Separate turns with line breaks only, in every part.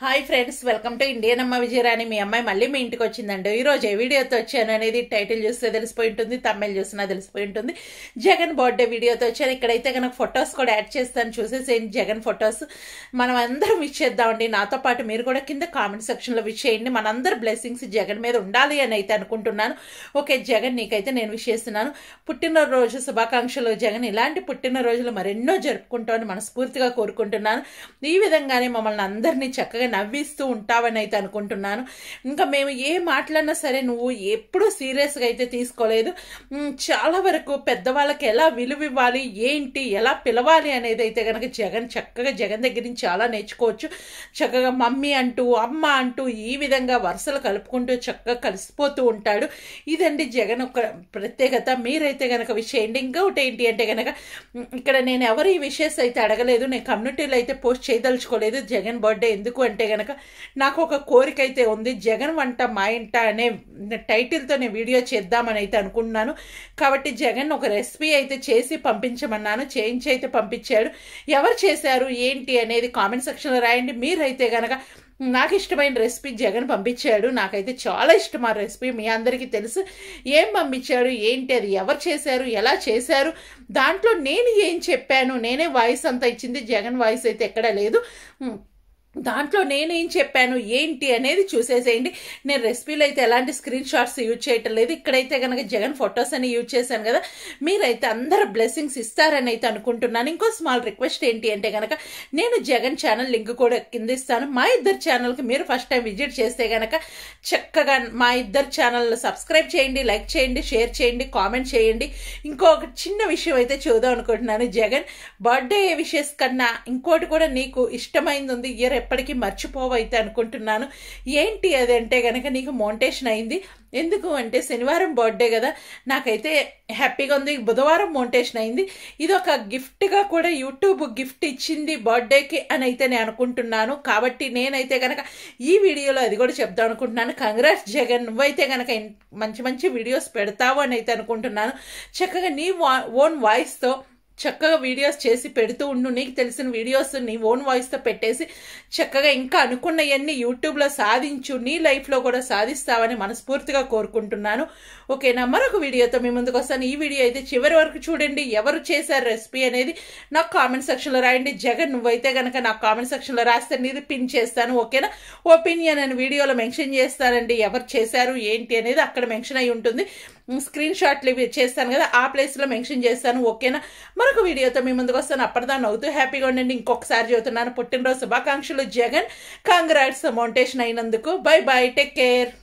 hi friends welcome to Indian అమ్మ విజయరాణి మీ అమ్మాయి మళ్ళీ మీ ఇంటికి వచ్చిందండి ఈ రోజు ఏ వీడియోతో వచ్చాను అనేది టైటిల్ చూస్తే తెలిసిపోయి ఉంటుంది తమిళ్ చూసినా తెలిసిపోయి ఉంటుంది జగన్ బర్త్డే వీడియోతో వచ్చాను ఇక్కడైతే కనుక ఫొటోస్ కూడా యాడ్ చేస్తాను చూసేసేయండి జగన్ ఫొటోస్ మనం అందరం విష్ చేద్దామండి నాతో పాటు మీరు కూడా కింద కామెంట్ సెక్షన్లో విష్ చేయండి మనందరి బ్లెస్సింగ్స్ జగన్ మీద ఉండాలి అని అయితే అనుకుంటున్నాను ఓకే జగన్ నీకైతే నేను విష్ చేస్తున్నాను పుట్టినరోజు శుభాకాంక్షలు జగన్ ఇలాంటి పుట్టినరోజులు మరెన్నో జరుపుకుంటామని మనస్ఫూర్తిగా కోరుకుంటున్నాను ఈ విధంగానే మమ్మల్ని అందరినీ చక్కగా నవ్విస్తూ ఉంటావని అయితే అనుకుంటున్నాను ఇంకా మేము ఏ మాట్లాడినా సరే నువ్వు ఎప్పుడూ సీరియస్గా అయితే తీసుకోలేదు ఉమ్, చాలా వరకు పెద్దవాళ్ళకి ఎలా విలువ ఇవ్వాలి ఏంటి ఎలా పిలవాలి అనేది అయితే కనుక జగన్ చక్కగా జగన్ దగ్గర నుంచి చాలా నేర్చుకోవచ్చు చక్కగా మమ్మీ అంటూ అమ్మ అంటూ ఈ విధంగా వరుసలు కలుపుకుంటూ చక్కగా కలిసిపోతూ ఉంటాడు ఇదండి జగన్ ఒక ప్రత్యేకత మీరైతే కనుక విషయం ఇంకొకటి ఏంటి అంటే కనుక ఉమ్, ఇక్కడ నేను ఎవరు ఈ విషయస్ అయితే అడగలేదు నేను కమ్యూనిటీలో అయితే పోస్ట్ చేయదలుచుకోలేదు జగన్ బర్త్డే ఎందుకు అంటే కనుక నాకు ఒక కోరిక అయితే ఉంది జగన్ వంట మా ఇంట అనే టైటిల్తో నేను వీడియో చేద్దామని అయితే అనుకుంటున్నాను కాబట్టి జగన్ ఒక రెసిపీ అయితే చేసి పంపించమన్నాను చేయించి అయితే పంపించాడు ఎవరు చేశారు ఏంటి అనేది కామెంట్ సెక్షన్లో రాయండి మీరైతే కనుక నాకు ఇష్టమైన రెసిపీ జగన్ పంపించాడు నాకైతే చాలా ఇష్టం ఆ రెసిపీ మీ అందరికీ తెలుసు ఏం పంపించాడు ఏంటి అది ఎవరు చేశారు ఎలా చేశారు దాంట్లో నేను ఏం చెప్పాను నేనే వాయిస్ అంతా ఇచ్చింది జగన్ వాయిస్ అయితే ఎక్కడా లేదు ఉమ్, దాంట్లో నేనేం చెప్పాను ఏంటి అనేది చూసేసేయండి నేను రెసిపీలో అయితే ఎలాంటి స్క్రీన్ షాట్స్ యూజ్ చేయటం లేదు ఇక్కడైతే కనుక జగన్ ఫొటోస్ అని యూజ్ చేశాను కదా మీరైతే అందరు బ్లెస్సింగ్స్ ఇస్తారని అయితే అనుకుంటున్నాను ఇంకో స్మాల్ రిక్వెస్ట్ ఏంటి అంటే కనుక నేను జగన్ ఛానల్ లింక్ కూడా కింద ఇస్తాను మా ఇద్దరు ఛానల్కి మీరు ఫస్ట్ టైం విజిట్ చేస్తే కనుక చక్కగా మా ఇద్దరు ఛానల్ సబ్స్క్రైబ్ చేయండి లైక్ చేయండి షేర్ చేయండి కామెంట్ చేయండి ఇంకొక చిన్న విషయం అయితే చూద్దాం అనుకుంటున్నాను జగన్ బర్త్డే విషయస్ కన్నా ఇంకోటి కూడా నీకు ఇష్టమైంది ఉంది ఇయర్ ఎప్పటికీ మర్చిపోవైతే అనుకుంటున్నాను ఏంటి అది అంటే కనుక నీకు మోంటేషన్ అయింది ఎందుకు అంటే శనివారం బర్త్డే కదా నాకైతే హ్యాపీగా ఉంది బుధవారం మోంటేషన్ అయింది ఇది ఒక గిఫ్ట్గా కూడా యూట్యూబ్ గిఫ్ట్ ఇచ్చింది బర్త్డేకి అని అయితే నేను అనుకుంటున్నాను కాబట్టి నేనైతే కనుక ఈ వీడియోలో అది కూడా చెప్దాం అనుకుంటున్నాను కంగ్రాట్స్ జగన్ నువ్వైతే కనుక ఇన్- మంచి మంచి వీడియోస్ పెడతావు అని అయితే అనుకుంటున్నాను చక్కగా నీ వా ఓన్ వాయిస్తో చక్కగా వీడియోస్ చేసి పెడుతూ ఉండు నీకు తెలిసిన వీడియోస్ నీ ఓన్ వాయిస్తో పెట్టేసి చక్కగా ఇంకా అనుకున్నవన్నీ యూట్యూబ్లో సాధించు నీ లైఫ్లో కూడా సాధిస్తావని మనస్ఫూర్తిగా కోరుకుంటున్నాను ఓకేనా మరొక వీడియోతో మీ ముందుకు వస్తాను ఈ వీడియో అయితే చివరి వరకు చూడండి ఎవరు చేశారు రెసిపీ అనేది నాకు కామెంట్ సెక్షన్లో రాయండి జగన్ నువ్వైతే కనుక నాకు కామెంట్ సెక్షన్లో రాస్తే నీది పిన్ చేస్తాను ఓకేనా ఒపీనియన్ అని వీడియోలో మెన్షన్ చేస్తానండి ఎవరు చేశారు ఏంటి అనేది అక్కడ మెన్షన్ అయి ఉంటుంది స్క్రీన్ షాట్లు ఇవి చేస్తాను కదా ఆ ప్లేస్లో మెన్షన్ చేస్తాను ఓకేనా మరొక వీడియోతో మీ ముందుకు వస్తాను అప్పటిదా నవ్వుతూ హ్యాపీగా ఉండండి ఇంకొకసారి చెబుతున్నాను పుట్టినరోజు శుభాకాంక్షలు జగన్ కాంగ్రాట్స్ మౌంటేషన్ అయినందుకు బై బై టేక్ కేర్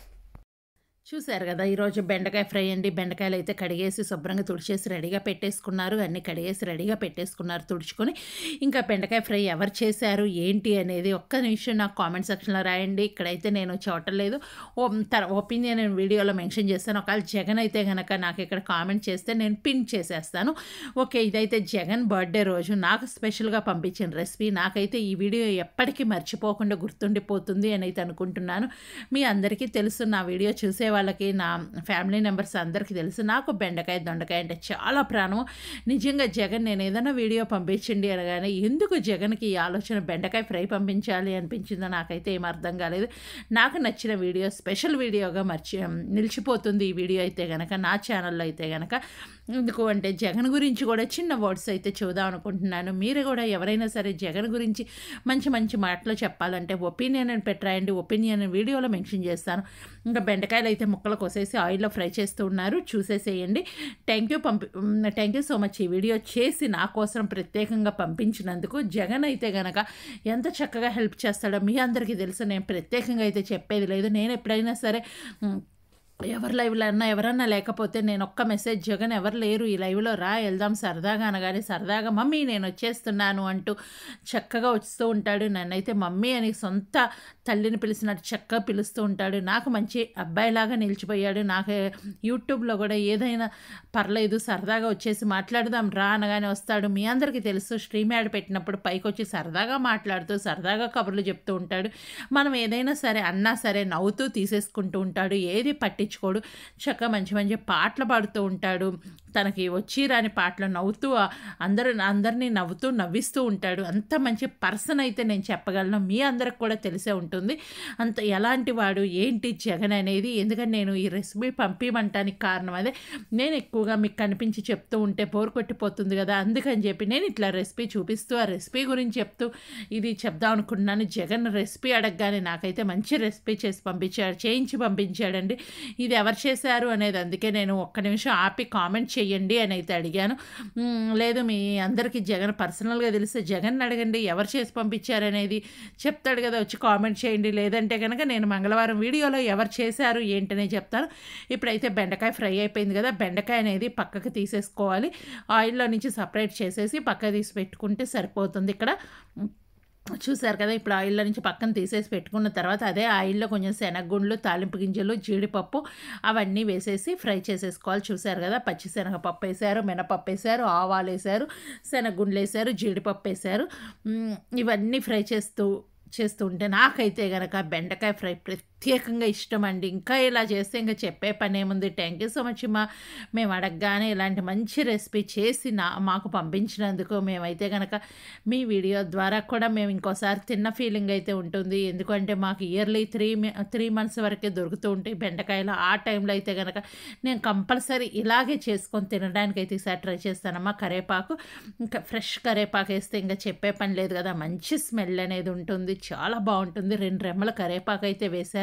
చూశారు కదా ఈరోజు బెండకాయ ఫ్రై అండి బెండకాయలు అయితే కడిగేసి శుభ్రంగా తుడిచేసి రెడీగా పెట్టేసుకున్నారు అన్నీ కడిగేసి రెడీగా పెట్టేసుకున్నారు తుడుచుకొని ఇంకా బెండకాయ ఫ్రై ఎవరు చేశారు ఏంటి అనేది ఒక్క నిమిషం నాకు కామెంట్ సెక్షన్లో రాయండి ఇక్కడైతే నేను చూడలేదు ఓ తర ఒపీనియన్ నేను వీడియోలో మెన్షన్ చేస్తాను ఒకవేళ జగన్ అయితే కనుక నాకు ఇక్కడ కామెంట్ చేస్తే నేను పిన్ చేసేస్తాను ఓకే ఇదైతే జగన్ బర్త్డే రోజు నాకు స్పెషల్గా పంపించిన రెసిపీ నాకైతే ఈ వీడియో ఎప్పటికీ మర్చిపోకుండా గుర్తుండిపోతుంది అని అయితే అనుకుంటున్నాను మీ అందరికీ తెలుసు నా వీడియో చూసే వాళ్ళకి నా ఫ్యామిలీ మెంబర్స్ అందరికీ తెలుసు నాకు బెండకాయ దొండకాయ అంటే చాలా ప్రాణం నిజంగా జగన్ నేను ఏదైనా వీడియో పంపించండి అనగానే ఎందుకు జగన్కి ఈ ఆలోచన బెండకాయ ఫ్రై పంపించాలి అనిపించిందో నాకైతే ఏం అర్థం కాలేదు నాకు నచ్చిన వీడియో స్పెషల్ వీడియోగా మర్చి నిలిచిపోతుంది ఈ వీడియో అయితే కనుక నా ఛానల్లో అయితే కనుక ఎందుకు అంటే జగన్ గురించి కూడా చిన్న వర్డ్స్ అయితే చూద్దాం అనుకుంటున్నాను మీరు కూడా ఎవరైనా సరే జగన్ గురించి మంచి మంచి మాటలు చెప్పాలంటే ఒపీనియన్ అని పెట్టరాయండి ఒపీనియన్ వీడియోలో మెన్షన్ చేస్తాను ఇంకా బెండకాయలు అయితే ముక్కలు కోసేసి ఆయిల్లో ఫ్రై చేస్తూ ఉన్నారు చూసేసేయండి థ్యాంక్ యూ పంపి థ్యాంక్ యూ సో మచ్ ఈ వీడియో చేసి నా కోసం ప్రత్యేకంగా పంపించినందుకు జగన్ అయితే గనక ఎంత చక్కగా హెల్ప్ చేస్తాడో మీ అందరికీ తెలుసు నేను ప్రత్యేకంగా అయితే చెప్పేది లేదు నేను ఎప్పుడైనా సరే ఉమ్, ఎవరి లైవ్లో అన్నా ఎవరన్నా లేకపోతే నేను ఒక్క మెసేజ్ జగన్ ఎవరు లేరు ఈ లైవ్లో రా వెళ్దాం సరదాగా అనగానే సరదాగా మమ్మీ నేను వచ్చేస్తున్నాను అంటూ చక్కగా వస్తూ ఉంటాడు నన్నైతే మమ్మీ అని సొంత తల్లిని పిలిచినట్టు చక్కగా పిలుస్తూ ఉంటాడు నాకు మంచి అబ్బాయిలాగా నిలిచిపోయాడు నాకు యూట్యూబ్లో కూడా ఏదైనా పర్లేదు సరదాగా వచ్చేసి మాట్లాడదాం రా అనగానే వస్తాడు మీ అందరికీ తెలుసు స్ట్రీమ్ యాడ్ పెట్టినప్పుడు పైకి వచ్చి సరదాగా మాట్లాడుతూ సరదాగా కబుర్లు చెప్తూ ఉంటాడు మనం ఏదైనా సరే అన్నా సరే నవ్వుతూ తీసేసుకుంటూ ఉంటాడు ఏది పట్టించుకోడు చక్కగా మంచి మంచి పాటలు పాడుతూ ఉంటాడు తనకి వచ్చి రాని పాటలు నవ్వుతూ అందరూ అందరినీ నవ్వుతూ నవ్విస్తూ ఉంటాడు అంత మంచి పర్సన్ అయితే నేను చెప్పగలను మీ అందరికి కూడా తెలిసే ఉంటుంది అంత ఎలాంటి వాడు ఏంటి జగన్ అనేది ఎందుకంటే నేను ఈ రెసిపీ పంపించమంటానికి కారణం అదే నేను ఎక్కువగా మీకు కనిపించి చెప్తూ ఉంటే బోర్ కొట్టిపోతుంది కదా అందుకని చెప్పి నేను ఇట్లా రెసిపీ చూపిస్తూ ఆ రెసిపీ గురించి చెప్తూ ఇది చెప్దాం అనుకుంటున్నాను జగన్ రెసిపీ అడగగానే నాకైతే మంచి రెసిపీ చేసి పంపించాడు చేయించి పంపించాడండి ఇది ఎవరు చేశారు అనేది అందుకే నేను ఒక్క నిమిషం ఆపి కామెంట్ చేయండి అని అయితే అడిగాను మ్, లేదు మీ అందరికీ జగన్ పర్సనల్గా తెలిస్తే జగన్ అడగండి ఎవరు చేసి పంపించారనేది చెప్తాడు కదా వచ్చి కామెంట్ చేయండి లేదంటే కనుక నేను మంగళవారం వీడియోలో ఎవరు చేశారు ఏంటనే చెప్తాను ఇప్పుడైతే బెండకాయ ఫ్రై అయిపోయింది కదా బెండకాయ అనేది పక్కకు తీసేసుకోవాలి ఆయిల్లో నుంచి సపరేట్ చేసేసి పక్క తీసి పెట్టుకుంటే సరిపోతుంది ఇక్కడ చూసారు కదా ఇప్పుడు ఆయిల్లో నుంచి పక్కన తీసేసి పెట్టుకున్న తర్వాత అదే ఆయిల్లో కొంచెం శనగగుండ్లు తాలింపు గింజలు జీడిపప్పు అవన్నీ వేసేసి ఫ్రై చేసేసుకోవాలి చూసారు కదా పచ్చి శనగపప్పు వేసారు మినపప్పు వేసారు ఆవాలు వేసారు శనగగుండ్లు వేసారు జీడిపప్పు వేసారు మ్, ఇవన్నీ ఫ్రై చేస్తూ చేస్తూ ఉంటే నాకైతే కనుక బెండకాయ ఫ్రై ప్రత్యేకంగా ఇష్టం అండి ఇంకా ఇలా చేస్తే ఇంకా చెప్పే పని ఏముంది థ్యాంక్ యూ సో మచ్ మా మేము అడగగానే ఇలాంటి మంచి రెసిపీ చేసి నా మాకు పంపించినందుకు మేమైతే కనుక మీ వీడియో ద్వారా కూడా మేము ఇంకోసారి తిన్న ఫీలింగ్ అయితే ఉంటుంది ఎందుకంటే మాకు ఇయర్లీ త్రీ త్రీ మంత్స్ వరకే దొరుకుతూ ఉంటాయి బెండకాయలు ఆ టైంలో అయితే కనుక నేను కంపల్సరీ ఇలాగే చేసుకొని తినడానికి అయితే ఈసారి ట్రై చేస్తానమ్మా కరేపాకు ఇంకా ఫ్రెష్ కరేపాకు వేస్తే ఇంకా చెప్పే పని లేదు కదా మంచి స్మెల్ అనేది ఉంటుంది చాలా బాగుంటుంది రెండు రెమ్మల కరేపాకు అయితే వేశారు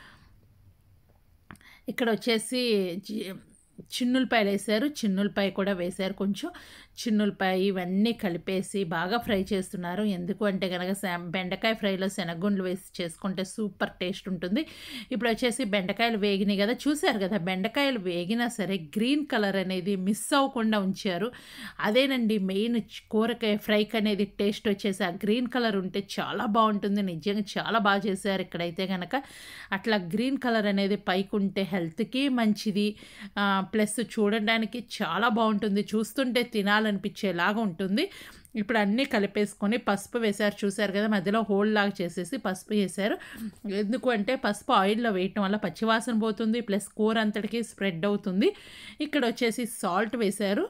ఇక్కడ వచ్చేసి జి- చిన్నులపాయలు వేసారు చిన్నులపాయ కూడా వేశారు కొంచెం చిన్నులపాయ ఇవన్నీ కలిపేసి బాగా ఫ్రై చేస్తున్నారు ఎందుకు అంటే కనుక శ- బెండకాయ ఫ్రైలో శనగగుండ్లు వేసి చేసుకుంటే సూపర్ టేస్ట్ ఉంటుంది ఇప్పుడు వచ్చేసి బెండకాయలు వేగినాయి కదా చూశారు కదా బెండకాయలు వేగినా సరే గ్రీన్ కలర్ అనేది మిస్ అవ్వకుండా ఉంచారు అదేనండి మెయిన్ చ్- కూరకాయ ఫ్రైకి అనేది టేస్ట్ వచ్చేసి ఆ గ్రీన్ కలర్ ఉంటే చాలా బాగుంటుంది నిజంగా చాలా బాగా చేశారు ఇక్కడైతే కనుక అట్లా గ్రీన్ కలర్ అనేది పైకి ఉంటే హెల్త్కి మంచిది ఆ, ప్లస్ చూడడానికి చాలా బాగుంటుంది చూస్తుంటే తినాలనిపించేలాగా ఉంటుంది ఇప్పుడు అన్నీ కలిపేసుకొని పసుపు వేశారు చూశారు కదా మధ్యలో హోల్ లాగా చేసేసి పసుపు వేశారు ఎందుకు అంటే పసుపు ఆయిల్లో వేయటం వల్ల పచ్చివాసన పోతుంది ప్లస్ కూర అంతటికి స్ప్రెడ్ అవుతుంది ఇక్కడ వచ్చేసి సాల్ట్ వేశారు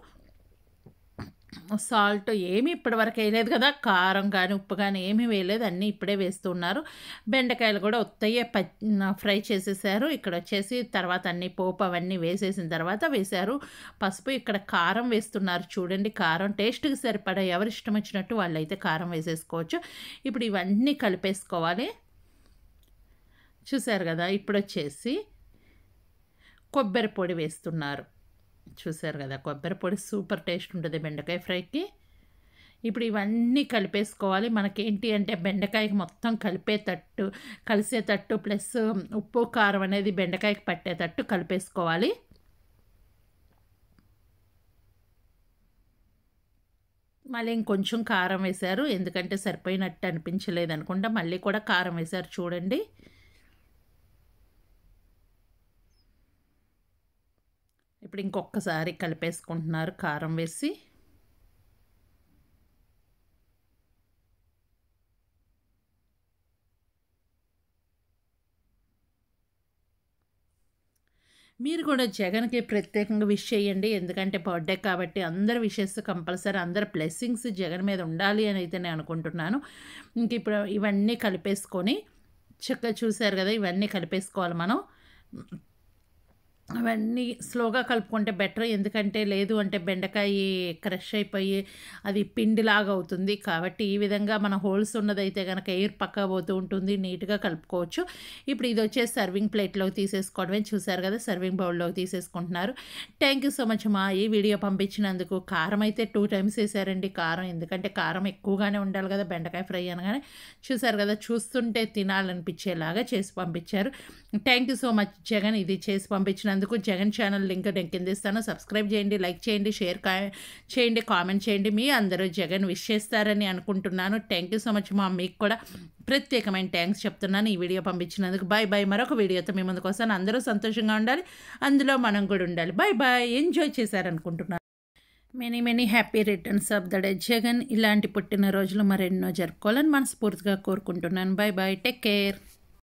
సాల్ట్ ఏమీ ఇప్పటివరకు వేయలేదు కదా కారం కానీ ఉప్పు కానీ ఏమీ వేయలేదు అన్నీ ఇప్పుడే వేస్తున్నారు బెండకాయలు కూడా ఉత్తయ్యే ప ఫ్రై చేసేసారు ఇక్కడ వచ్చేసి తర్వాత అన్ని పోపు అవన్నీ వేసేసిన తర్వాత వేశారు పసుపు ఇక్కడ కారం వేస్తున్నారు చూడండి కారం టేస్ట్కి సరిపడా ఎవరు ఇష్టం వచ్చినట్టు వాళ్ళైతే కారం వేసేసుకోవచ్చు ఇప్పుడు ఇవన్నీ కలిపేసుకోవాలి చూశారు కదా ఇప్పుడు వచ్చేసి కొబ్బరి పొడి వేస్తున్నారు చూశారు కదా కొబ్బరి పొడి సూపర్ టేస్ట్ ఉంటుంది బెండకాయ ఫ్రైకి ఇప్పుడు ఇవన్నీ కలిపేసుకోవాలి మనకేంటి అంటే బెండకాయకి మొత్తం కలిపేటట్టు కలిసేటట్టు ప్లస్ ఉప్పు కారం అనేది బెండకాయకి పట్టేటట్టు కలిపేసుకోవాలి మళ్ళీ ఇంకొంచెం కారం వేశారు ఎందుకంటే సరిపోయినట్టు అనిపించలేదు అనుకుంటా మళ్ళీ కూడా కారం వేశారు చూడండి ఇప్పుడు ఇంకొకసారి కలిపేసుకుంటున్నారు కారం వేసి మీరు కూడా జగన్కి ప్రత్యేకంగా విష్ చేయండి ఎందుకంటే బర్త్డే కాబట్టి అందరి విషెస్ కంపల్సరీ అందరి బ్లెస్సింగ్స్ జగన్ మీద ఉండాలి అని అయితే నేను అనుకుంటున్నాను ఇంక ఇప్పుడు ఇవన్నీ కలిపేసుకొని చక్కగా చూశారు కదా ఇవన్నీ కలిపేసుకోవాలి మనం అవన్నీ స్లోగా కలుపుకుంటే బెటర్ ఎందుకంటే లేదు అంటే బెండకాయ క్రష్ అయిపోయి అది పిండిలాగా అవుతుంది కాబట్టి ఈ విధంగా మన హోల్స్ ఉన్నదైతే కనుక ఎయిర్ పక్క పోతూ ఉంటుంది నీట్గా కలుపుకోవచ్చు ఇప్పుడు ఇది వచ్చేసి సర్వింగ్ ప్లేట్లోకి తీసేసుకోవడమే చూసారు కదా సర్వింగ్ బౌల్లోకి తీసేసుకుంటున్నారు థ్యాంక్ యూ సో మచ్ మా ఈ వీడియో పంపించినందుకు కారం అయితే టూ టైమ్స్ వేసారండి కారం ఎందుకంటే కారం ఎక్కువగానే ఉండాలి కదా బెండకాయ ఫ్రై అనగానే చూసారు కదా చూస్తుంటే తినాలనిపించేలాగా చేసి పంపించారు thank you so much Jagan ఇది చేసి పంపించినందుకు జగన్ ఛానల్ లింక్ నేను కింద ఇస్తాను సబ్స్క్రైబ్ చేయండి లైక్ చేయండి షేర్ కా- చేయండి కామెంట్ చేయండి మీ అందరూ జగన్ విష్ చేస్తారని అనుకుంటున్నాను థ్యాంక్ యూ సో మచ్ మా మీకు కూడా ప్రత్యేకమైన థ్యాంక్స్ చెప్తున్నాను ఈ వీడియో పంపించినందుకు బాయ్ బాయ్ మరొక వీడియోతో మీ ముందుకు వస్తాను అందరూ సంతోషంగా ఉండాలి అందులో మనం కూడా ఉండాలి బాయ్ బాయ్ ఎంజాయ్ చేశారనుకుంటున్నాను many many happy returns of the day Jagan ఇలాంటి పుట్టినరోజులు మరెన్నో జరుపుకోవాలని మనస్ఫూర్తిగా కోరుకుంటున్నాను బాయ్ బాయ్ టేక్ కేర్